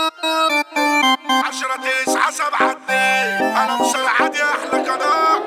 عشرة تسعة سبعة اتنين أنا مسرعد يا أحلى قناة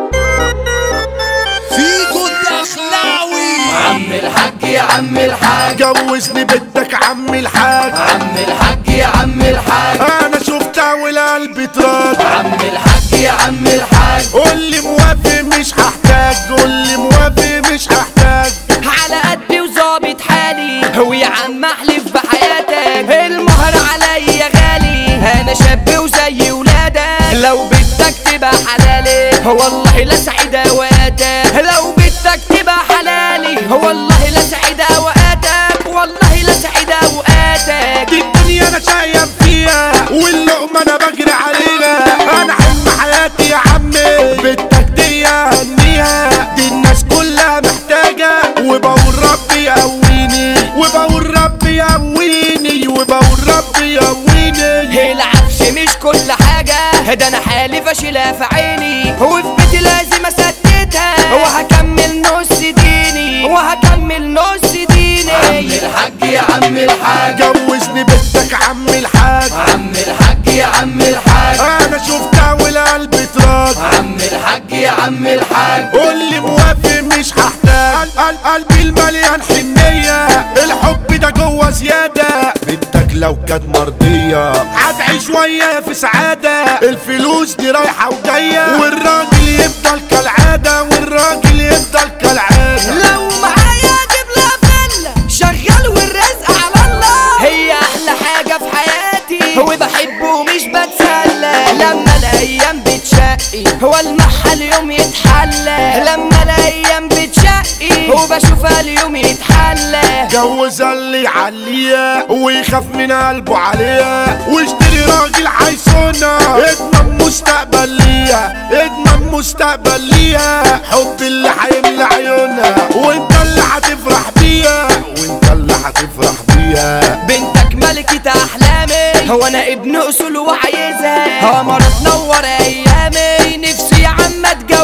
فيكو الدخلاوي عم الحاج يا عم الحاج جوزني بدك عمي الحاج عم الحاج يا عم الحاج أنا شفتها والقلب تراد عم الحاج يا عم الحاج قول لي موافق مش هحتاج قول لي موافق مش هحتاج على قدي وظابط حالي هو يا عم احلف بحياتك المهر عليا غالي انا شاب وزي ولادك لو بدك تبقى حلالي والله لا سعيد اوقاتك لو بدك تبقى حلالي والله لا سعيد اوقاتك والله لا سعيد اوقاتك دي الدنيا أنا شايف فيها واللقمة أنا بجري عليها أنا حلم حياتي يا عمي بدك دي هنيها دي الناس كلها محتاجة وبقول ربي يقويني وبقول ربي يقويني وبقول ربي يقويني العفش مش كل حاجة ده انا حالي فاشلة في عيني وفي بيتي لازم اسددها وهكمل نص ديني وهكمل نص عم ديني الحاج يا عم الحاج جوزني بدك عمي الحاج عم الحاج يا عم الحاج انا شفتها والقلب تراك عم الحاج يا عم الحاج قول لي موافق مش هحتاج قل- قلبي المليان حنية الحب ده جوه زيادة بدك لو كانت مرضية هتعيش وياه في سعادة الفلوس دي رايحة وجاية والراجل يفضل كالعادة والراجل يفضل كالعادة لو معايا اجيب لها فلة شغال والرزق على الله هي احلى حاجة في حياتي هو بحبه ومش بتسلى لما الايام بتشقي هو المحل اليوم يتحلى لما الايام بتشقي وبشوفها اليوم يتحلى جوز اللي يعليها ويخاف من قلبه عليها واشتري راجل عايزونا اضمن مستقبل ليها اضمن مستقبل ليها حب اللي هيملى عيونها وانت اللي هتفرح بيها وانت اللي هتفرح بيها بنتك ملكة أحلامي هو أنا ابن أصول وعايزها قمر تنور أيامي نفسي يا عم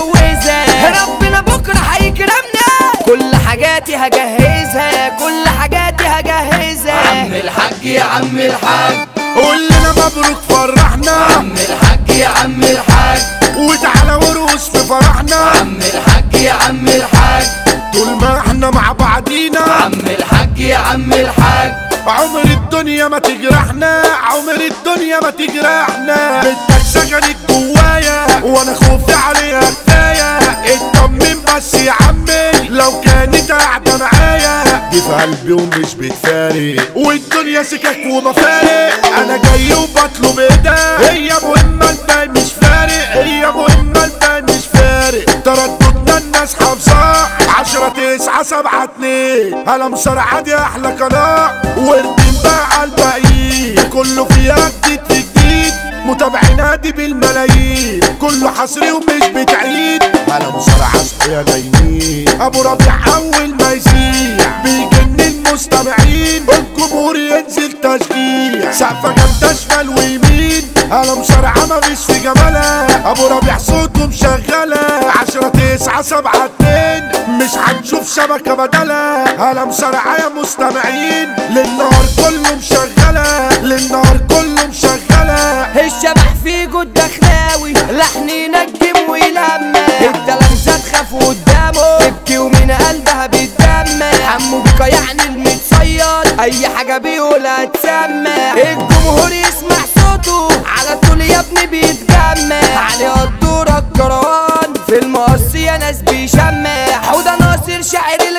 أتجوزها ربنا بكرة هيكرمنا كل حاجاتي هجهزها كل حاجاتي هجهزها عم الحاج يا عم الحاج قول لنا مبروك فرحنا عم الحاج يا عم الحاج وتعالى ورقص في فرحنا عم الحاج يا عم الحاج طول ما احنا مع بعضينا عم الحاج يا عم الحاج عمر الدنيا ما تجرحنا عمر الدنيا ما تجرحنا بدك سكنت جوايا وانا خوفي عليها كفايه اطمن بس يا عمي لو كانت قاعده معايا دي في قلبي ومش بتفارق والدنيا سكك ومفارق انا جاي وبطلب ايدها هي مهمه الباقي مش فارق هي مهمه الباقي مش فارق ترددنا الناس حافظاه عشرة تسعة سبعة اتنين هلا مسرعة دي أحلى قناة واردين بقى على الباقيين كله فيها جديد في جديد متابعين هادي بالملايين كله حصري ومش بتعيد هلا مسرعة صحية نايمين أبو ربيع أول ما يزيع بيجن المستمعين الجمهور ينزل تشجيع سقفة جامدة شمال ويمين هلا مسرعة ما فيش في جمالها أبو ربيع صوته مشغلة عشرة تسعة سبعة اتنين مش هنشوف شبكة بدلها هلا مسرعة يا مستمعين للنهار كله مشغلة للنهار كله مشغلة الشبح في جود دخلاوي لحن ينجم ويلمع التلامذة تخاف قدامه تبكي ومن قلبها بتدمع حمو بيكا يعني المتصيد اي حاجة بيقولها تسمع الجمهور يسمع صوته على طول يا ابني بيتجمع علي قدورة الكروان في المقص يا ناس بيشمع حوده ناصر شاعر